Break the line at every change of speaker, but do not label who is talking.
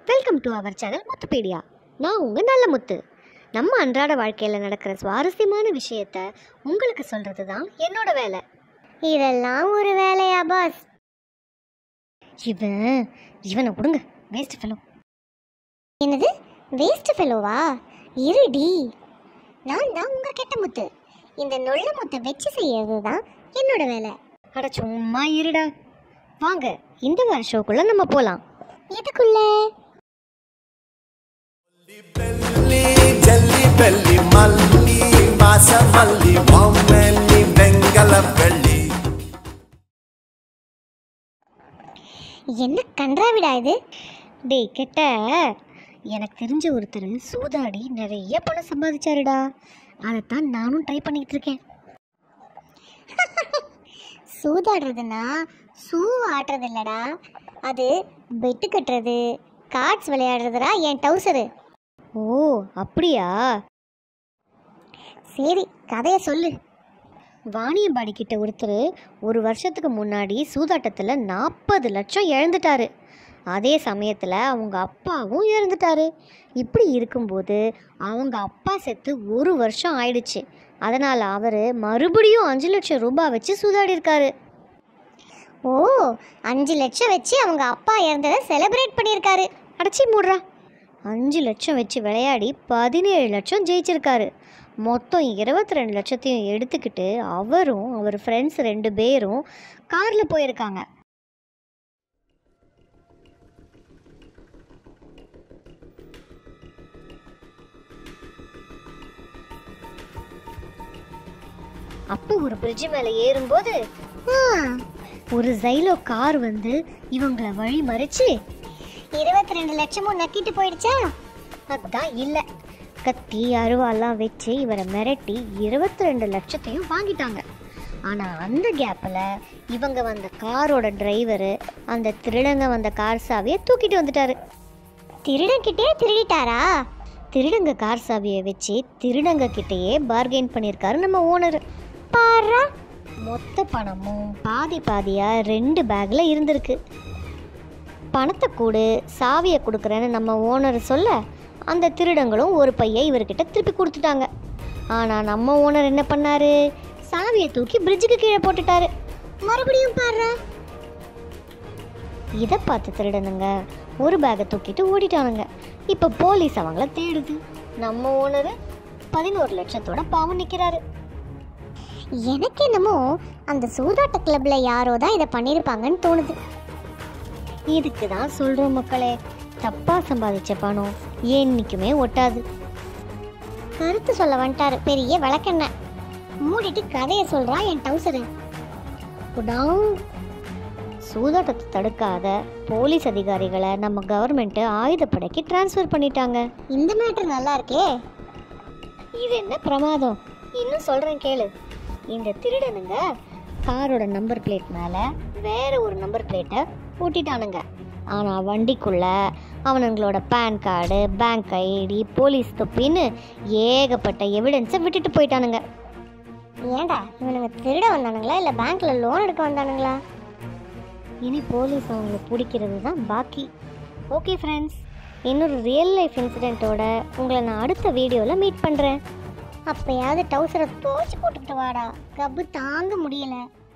Welcome to our channel Muthupedia நான் உங்கள் நல்ல முத்து நம்ம அன்றாட வாழ்க்கையில் நடக்கிற சுவாரஸ்யமான விஷயத்த உங்களுக்கு சொல்கிறது தான் என்னோட வேலை இதெல்லாம் ஒரு வேலையா பாஸ் இவன் இவனை கொடுங்க வேஸ்ட் ஃபெலோ என்னது வேஸ்ட் ஃபெலோவா இருடி நான் தான் உங்க கெட்ட முத்து இந்த நொல்ல முத்தை வச்சு செய்யறது தான் என்னோட வேலை அட சும்மா இருடா வாங்க இந்த வார ஷோக்குள்ள நம்ம போலாம் எதுக்குள்ள
ಬೆಳ್ಳಿ ಜಲ್ಲಿ ಬೆಳ್ಳಿ ಮಲ್ಲಿ ಮಾಸ ಮಲ್ಲಿ ಒಮ್ಮೆಲ್ಲಿ ಬೆಂಗಲ ಬೆಳ್ಳಿ
என்ன கன்றாவிடா இது டேய் கெட்ட எனக்கு தெரிஞ்ச ஒருத்தர் சூதாடி நிறைய பணம் சம்பாதிச்சாருடா அதைத்தான் நானும் ட்ரை பண்ணிட்டு இருக்கேன் சூதாடுறதுன்னா சூ ஆட்டுறது இல்லடா அது பெட்டு கட்டுறது கார்ட்ஸ் விளையாடுறதுடா என் டவுசரு ஓ அப்படியா சரி கதையை சொல்லு வாணியம்பாடி கிட்ட ஒருத்தர் ஒரு வருஷத்துக்கு முன்னாடி சூதாட்டத்தில் நாற்பது லட்சம் இழந்துட்டாரு அதே சமயத்தில் அவங்க அப்பாவும் இறந்துட்டாரு இப்படி இருக்கும்போது அவங்க அப்பா செத்து ஒரு வருஷம் ஆயிடுச்சு அதனால் அவர் மறுபடியும் அஞ்சு லட்சம் ரூபாய் வச்சு சூதாடி இருக்காரு ஓ அஞ்சு லட்சம் வச்சு அவங்க அப்பா இறந்ததை செலிப்ரேட் பண்ணியிருக்காரு அடைச்சி மூடுறா அஞ்சு லட்சம் வச்சு விளையாடி பதினேழு லட்சம் ஜெயிச்சிருக்காரு மொத்தம் இருபத்தி ரெண்டு லட்சத்தையும் எடுத்துக்கிட்டு அவரும் அவர் ஃப்ரெண்ட்ஸ் ரெண்டு பேரும் காரில் போயிருக்காங்க அப்போ ஒரு பிரிட்ஜ் மேலே ஏறும்போது ஆ, ஒரு ஜைலோ கார் வந்து இவங்கள வழி மறிச்சு இருபத்தி ரெண்டு லட்சமும் நக்கிட்டு போயிடுச்சா அதான் இல்லை கத்தி அருவாலாம் வச்சு இவரை மிரட்டி இருபத்தி ரெண்டு லட்சத்தையும் வாங்கிட்டாங்க ஆனால் அந்த கேப்பில் இவங்க வந்த காரோட டிரைவரு அந்த திருடங்க வந்த கார் சாவியை தூக்கிட்டு வந்துட்டாரு திருடங்கிட்டே திருடிட்டாரா திருடங்க கார் சாவியை வச்சு திருடங்க கிட்டேயே பார்கெயின் பண்ணியிருக்காரு நம்ம ஓனர் பாரா மொத்த பணமும் பாதி பாதியா ரெண்டு பேக்ல இருந்திருக்கு பணத்தை கூடு சாவியை கொடுக்குறேன்னு நம்ம ஓனர் சொல்ல அந்த திருடங்களும் ஒரு பையை இவர்கிட்ட திருப்பி கொடுத்துட்டாங்க ஆனால் நம்ம ஓனர் என்ன பண்ணாரு சாவியை தூக்கி பிரிட்ஜுக்கு கீழே போட்டுட்டாரு மறுபடியும் பாரு இதை பார்த்து திருடனுங்க ஒரு பேக்கை தூக்கிட்டு ஓடிட்டானுங்க இப்போ போலீஸ் அவங்கள தேடுது நம்ம ஓனர் பதினோரு லட்சத்தோட பாவம் நிற்கிறாரு எனக்கு என்னமோ அந்த சூதாட்ட கிளப்ல யாரோ தான் இதை பண்ணியிருப்பாங்கன்னு தோணுது இதுக்கு தான் சொல்கிறோம் மக்களே தப்பாக சம்பாதிச்ச பணம் என்னைக்குமே ஒட்டாது கருத்து சொல்ல வந்துட்டாரு பெரிய விளக்கெண்ணெய் மூடிட்டு கதையை சொல்றா என் டவுசரு குடாங். சூதாட்டத்தை தடுக்காத போலீஸ் அதிகாரிகளை நம்ம கவர்மெண்ட் ஆயுதப்படைக்கு டிரான்ஸ்ஃபர் பண்ணிட்டாங்க இந்த மேட்டர் நல்லா இருக்கே இது என்ன பிரமாதம் இன்னும் சொல்றேன் கேளு இந்த திருடனுங்க காரோட நம்பர் பிளேட் மேலே வேற ஒரு நம்பர் பிளேட்டை ஓட்டிட்டானுங்க ஆனால் வண்டிக்குள்ள அவனுங்களோட pan card bank ID police தொப்பின்னு ஏகப்பட்ட எவிடன்ஸை விட்டுட்டு போயிட்டானுங்க ஏண்டா இவனுங்க திருட வந்தானுங்களா இல்லை பேங்க்ல லோன் எடுக்க வந்தானுங்களா இனி போலீஸ் அவங்களை பிடிக்கிறது தான் பாக்கி ஓகே ஃப்ரெண்ட்ஸ் இன்னொரு ரியல் லைஃப் இன்சிடெண்ட்டோட உங்களை நான் அடுத்த வீடியோவில் மீட் பண்ணுறேன் அப்போயாவது டவுசரை துவச்சி போட்டுக்கிட்டு வாடா கப்பு தாங்க முடியலை